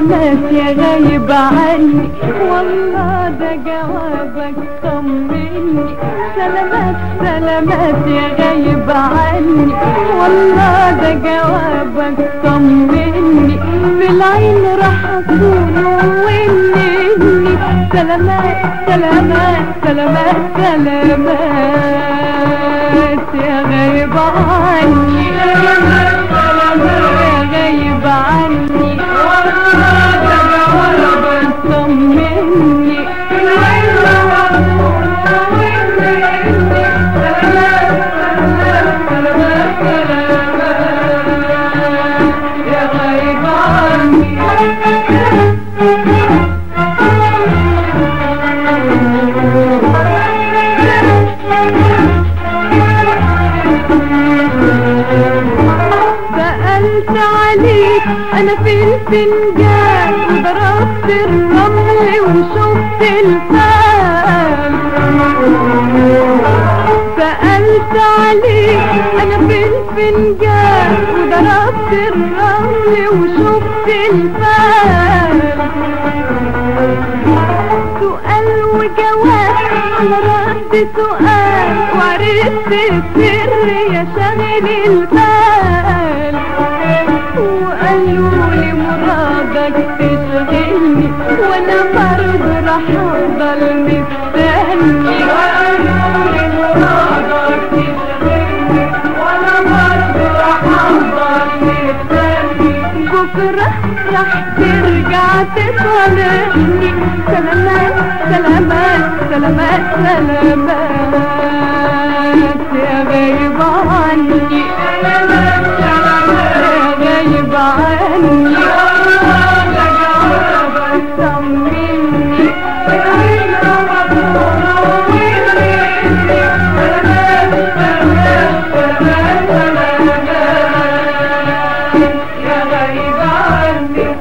سلامات يا غايب عني والله ده جوابك طمني سلامات سلامات يا غايب عني والله ده جوابك طمني بالعين راح اكون واني سلامات سلامات سلامات سلامات يا غايب عني سلامات سلامات يا غايب عني والله ده جوابك طمني بالعين راح اكون واني سلامات سلامات سلامات سلامات يا غايب عني سألت عليك أنا في الفنجان وضربت الرمل وشفت الفال سألت عليك أنا في الفنجان وضربت الرمل وشفت الفال سؤال وجواب على رد سؤال وعرفت السر يا شاغل البال وقالوا لي مرادك تشغلني وانا برضه راح افضل مستني وقالوا لي مرادك تشغلني وانا برضه راح افضل مستني بكره راح ترجع تصالحني سلامات سلامات سلامات سلامات يا غايب عني سلامات سلامات يا غايب عني الله ده جوابك طمني بالعين مبروك ويهمني سلامات سلامات سلامات سلامات يا غايب عني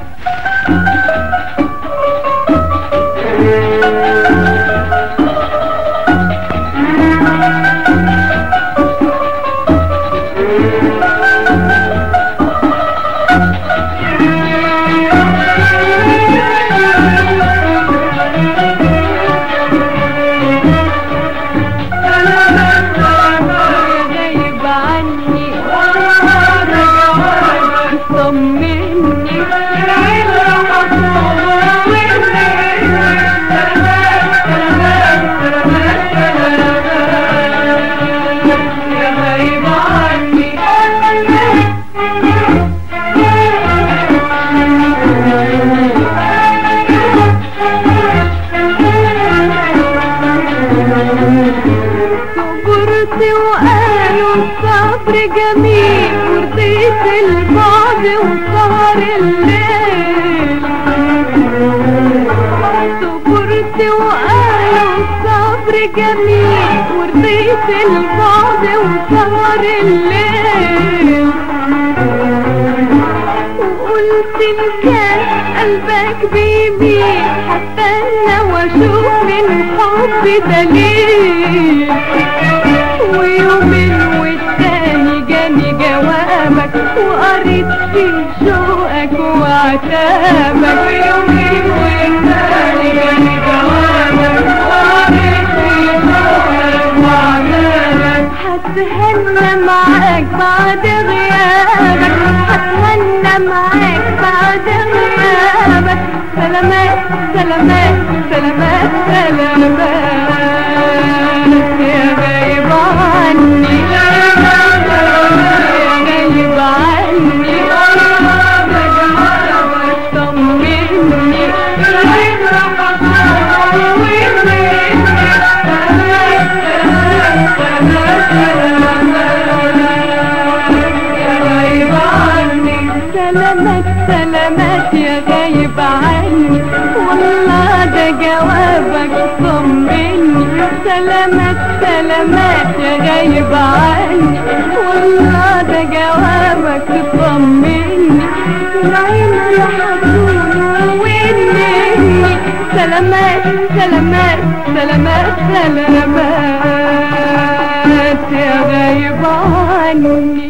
سلامات سلامات يا غايب عني والله ده جوابك طمني العين راح اطول ويهمني سلامات سلامات سلامات سلامات يا غايب عني صبرت وقالوا الصبر جميل ورضيت البعد وسهر الليل صبرت وقالوا الصبر جميل ورضيت البعد وسهر الليل وقلت إن كان قلبك بيميل هستنى واشوف من حب دليل ويومين والتاني جاني جوابك وقريت في شوقك وعتابك ويومين والتاني جاني جوابك وقريت في شوقك وعتابك هتهنى معاك بعد غيابك هتهنى معاك بعد غيابك سلامات سلامات سلامات سلامات يا غايب عني سلامات سلامات يا غايب عني والله ده جوابك طمني العين راح اطول ويهمني سلامات سلامات سلامات سلامات يا غايب عني سلامات سلامات يا غايب عني والله ده جوابك طمني سلامات سلامات يا غايب عني والله ده جوابك طمني العين راح اكون واني سلامات سلامات سلامات سلامات يا غايب عني